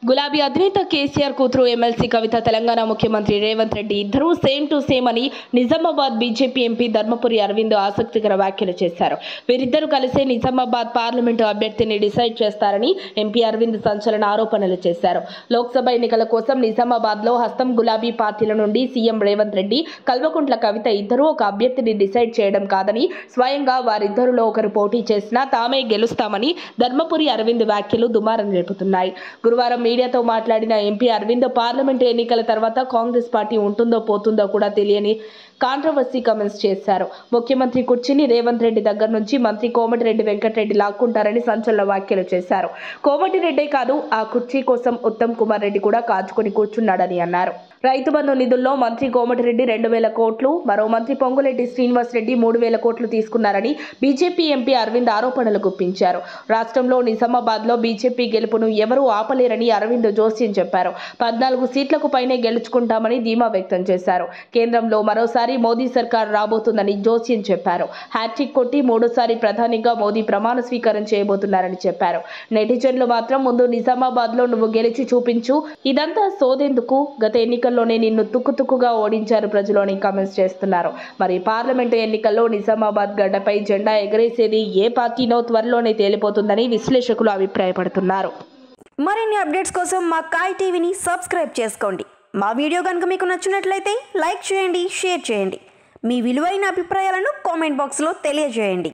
గులాబీ అధినేత కేసీఆర్ కూతురు ఎమ్మెల్సీ కవిత తెలంగాణ ముఖ్యమంత్రి రేవంత్ రెడ్డి ఇద్దరూ సేమ్ టు సేమ్ అని నిజామాబాద్ బీజేపీ ఎంపీ ధర్మపురి అరవింద్ ఆసక్తికర వ్యాఖ్యలు చేశారు వీరిద్దరూ కలిసే నిజామాబాద్ పార్లమెంటు అభ్యర్థిని డిసైడ్ చేస్తారని ఎంపీ అరవింద్ సంచలన ఆరోపణలు చేశారు లోక్సభ ఎన్నికల కోసం నిజామాబాద్ లో హస్తం గులాబీ పార్టీల నుండి సీఎం రేవంత్ రెడ్డి కల్వకుంట్ల కవిత ఇద్దరూ ఒక అభ్యర్థిని డిసైడ్ చేయడం కాదని స్వయంగా వారిద్దరిలో ఒకరు పోటీ చేసినా తామే గెలుస్తామని ధర్మపురి అరవింద్ వ్యాఖ్యలు దుమారం రేపుతున్నాయి గురువారం మీడియాతో మాట్లాడిన ఎంపీ అరవింద్ పార్లమెంటు ఎన్నికల తర్వాత కాంగ్రెస్ పార్టీ ఉంటుందో పోతుందో కూడా తెలియని కాంట్రవర్సీ కమెంట్స్ చేశారు ముఖ్యమంత్రి కుర్చీని రేవంత్ రెడ్డి దగ్గర నుంచి మంత్రి కోమటిరెడ్డి వెంకటరెడ్డి లాక్కుంటారని సంచలన వ్యాఖ్యలు చేశారు కోమటిరెడ్డే కాదు ఆ కుర్చీ కోసం ఉత్తమ్ కుమార్ రెడ్డి కూడా కాచుకొని కూర్చున్నాడని అన్నారు రైతు బంధు నిధుల్లో మంత్రి కోమటిరెడ్డి రెండు వేల కోట్లు మరో మంత్రి పొంగులెడ్డి శ్రీనివాస్ రెడ్డి మూడు వేల కోట్లు తీసుకున్నారని బీజేపీ ఎంపీ అరవింద్ ఆరోపణలు గుప్పించారు రాష్ట్రంలో నిజామాబాద్ లో బీజేపీ గెలుపును ఎవరూ ఆపలేరని అరవింద్ జోస్యం చెప్పారు పద్నాలుగు సీట్లకు పైనే గెలుచుకుంటామని ధీమా వ్యక్తం చేశారు కేంద్రంలో మరోసారి మోదీ సర్కార్ రాబోతుందని జోస్యం చెప్పారు హ్యాట్రిక్ కొట్టి మూడోసారి ప్రధానిగా మోదీ ప్రమాణ స్వీకారం చేయబోతున్నారని చెప్పారు నెటిజన్లు మాత్రం ముందు నిజామాబాద్ లో నువ్వు గెలిచి చూపించు ఇదంతా సోదెందుకు గత ఎన్నికల్లోనే నిన్ను తుక్కుతుక్కుగా ఓడించారు ప్రజలు అని కామెంట్స్ చేస్తున్నారు మరి పార్లమెంటు ఎన్నికల్లో నిజామాబాద్ గడ్డపై జెండా ఎగరేసేది ఏ పార్టీనో త్వరలోనే తేలిపోతుందని విశ్లేషకులు అభిప్రాయపడుతున్నారు మరిన్ని అప్డేట్స్ కోసం మా కాయ్ టీవీని సబ్స్క్రైబ్ చేసుకోండి మా వీడియో కనుక మీకు నచ్చినట్లయితే లైక్ చేయండి షేర్ చేయండి మీ విలువైన అభిప్రాయాలను కామెంట్ బాక్స్లో తెలియజేయండి